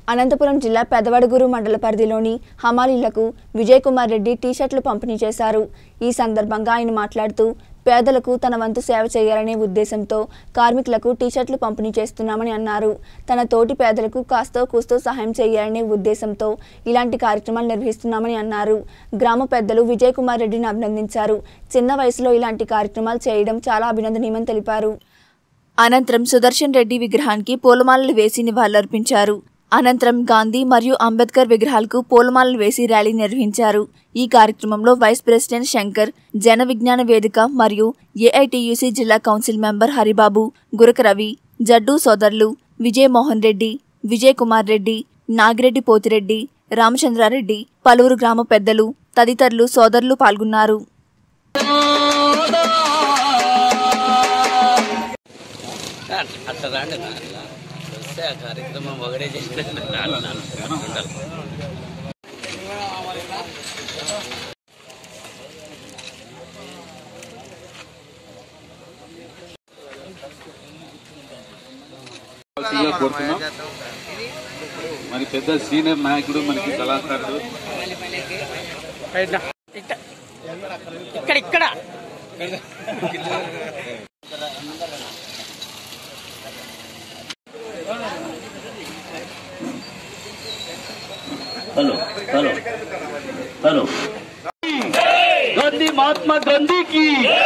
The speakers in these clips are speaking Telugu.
అనంతపురం జిల్లా పెదవడుగురు మండల పరిధిలోని హమాలీలకు విజయ్ కుమార్ రెడ్డి టీషర్ట్లు పంపిణీ చేశారు ఈ సందర్భంగా ఆయన మాట్లాడుతూ పేదలకు తన వంతు సేవ చేయాలనే ఉద్దేశంతో కార్మికులకు టీషర్ట్లు పంపిణీ చేస్తున్నామని అన్నారు తన తోటి పేదలకు కాస్తో కూస్తో సహాయం చేయాలనే ఉద్దేశంతో ఇలాంటి కార్యక్రమాలు నిర్వహిస్తున్నామని అన్నారు గ్రామ పెద్దలు విజయ్ కుమార్ రెడ్డిని అభినందించారు చిన్న వయసులో ఇలాంటి కార్యక్రమాలు చేయడం చాలా అభినందనీయమని తెలిపారు అనంతరం సుదర్శన్ రెడ్డి విగ్రహానికి పూలమాలలు వేసి నివాళులర్పించారు అనంతరం గాంధీ మరియు అంబేద్కర్ విగ్రహాలకు పూలమాలలు వేసి ర్యాలీ నిర్వహించారు ఈ కార్యక్రమంలో వైస్ ప్రెసిడెంట్ శంకర్ జన విజ్ఞాన వేదిక మరియు ఏఐటియుసి జిల్లా కౌన్సిల్ మెంబర్ హరిబాబు గురక రవి జడ్డు సోదరులు విజయ్ మోహన్ రెడ్డి విజయ్ కుమార్ రెడ్డి నాగిరెడ్డి పోతిరెడ్డి రామచంద్రారెడ్డి పలువురు గ్రామ పెద్దలు తదితరులు సోదరులు పాల్గొన్నారు అట్లా రాండి నాన్న వస్తే ఆ కార్యక్రమం ఒకటే చేసిన ఉండాలి సీఎం కోరుతున్నాం మరి పెద్ద సీనియర్ నాయకుడు మనకి కళాకారుడు ఇక్కడ ఇక్కడ hello hello hello Gandhi Mahatma గాంధీకి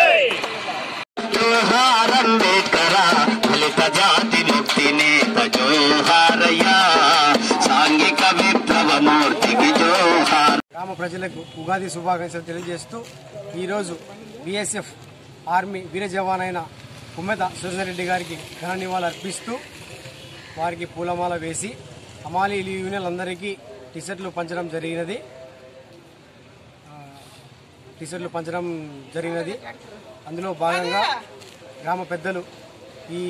జోహార్ అంబేద్కర దళిత జాతి ముక్తి నేత జోహారయ్యా సాంఘిక విప్లవమూర్తికి జోహార్ గ్రామ ప్రజలకు ఉగాది శుభాకాంక్షలు తెలియజేస్తూ ఈరోజు బీఎస్ఎఫ్ ఆర్మీ వీర జవాన్ అయిన కుమ్మెత సురేశ్వరరెడ్డి గారికి ఘన నివాళులు అర్పిస్తూ వారికి పూలమాల వేసి అమాలి యూనియన్లందరికీ టీషర్ట్లు పంచడం జరిగినది ఆ, టీషర్ట్లు పంచడం జరిగినది అందులో భాగంగా గ్రామ పెద్దలు ఈ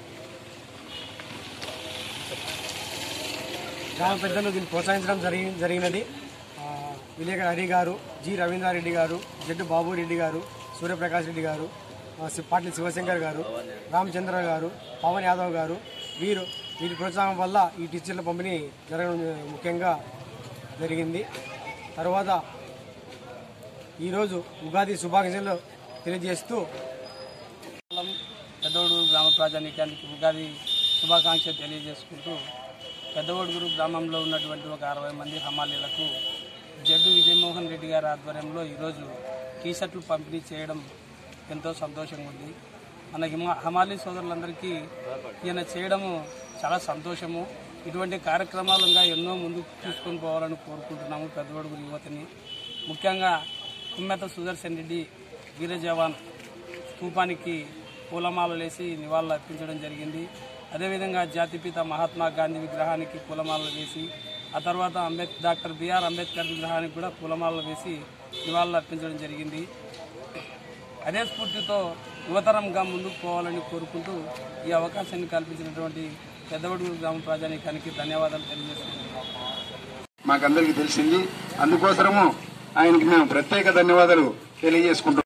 గ్రామ పెద్దలు దీన్ని ప్రోత్సహించడం జరిగి జరిగినది ఆ, విలేకరు హరి గారు జి రవీంద్రారెడ్డి గారు జడ్డు బాబు రెడ్డి గారు సూర్యప్రకాష్ రెడ్డి గారు ఆ, సి- పాటిల్ శివశంకర్ గారు రామచంద్ర గారు పవన్ యాదవ్ గారు వీరు వీరి ప్రోత్సాహం వల్ల ఈ టీచర్ల పంపిణీ జరగడం ముఖ్యంగా జరిగింది తర్వాత ఈరోజు ఉగాది శుభాకాంక్షలు తెలియజేస్తూ పెద్దవడుగురు గ్రామ ప్రజానీకానికి ఉగాది శుభాకాంక్షలు తెలియజేసుకుంటూ పెద్దవడుగురు గ్రామంలో ఉన్నటువంటి ఒక అరవై మంది హమాలీలకు జడ్డు విజయమోహన్ రెడ్డి గారి ఆధ్వర్యంలో ఈరోజు టీషర్ట్లు పంపిణీ చేయడం ఎంతో సంతోషంగా ఉంది మన హిమ హమాలీ సోదరులందరికీ ఈయన చేయడము చాలా సంతోషము ఇటువంటి కార్యక్రమాలు ఇంకా ఎన్నో ముందుకు తీసుకొని పోవాలని కోరుకుంటున్నాము పెద్దవడుగురు యువతని ముఖ్యంగా కుమ్మెత సుదర్శన్ రెడ్డి వీర జవాన్ స్థూపానికి పూలమాలలు వేసి నివాళులు అర్పించడం జరిగింది అదేవిధంగా జాతిపిత మహాత్మా గాంధీ విగ్రహానికి పూలమాలలు వేసి ఆ తర్వాత అంబేద్ డాక్టర్ బిఆర్ అంబేద్కర్ విగ్రహానికి కూడా పూలమాలలు వేసి నివాళులు అర్పించడం జరిగింది అదే స్ఫూర్తితో యువతరంగా ముందుకు పోవాలని కోరుకుంటూ ఈ అవకాశాన్ని కల్పించినటువంటి పెద్దవడుగు గ్రామ ప్రజానీకానికి ధన్యవాదాలు తెలియజేస్తున్నాను మాకందరికి తెలిసింది అందుకోసము ఆయనకి మేము ప్రత్యేక ధన్యవాదాలు తెలియజేసుకుంటున్నాం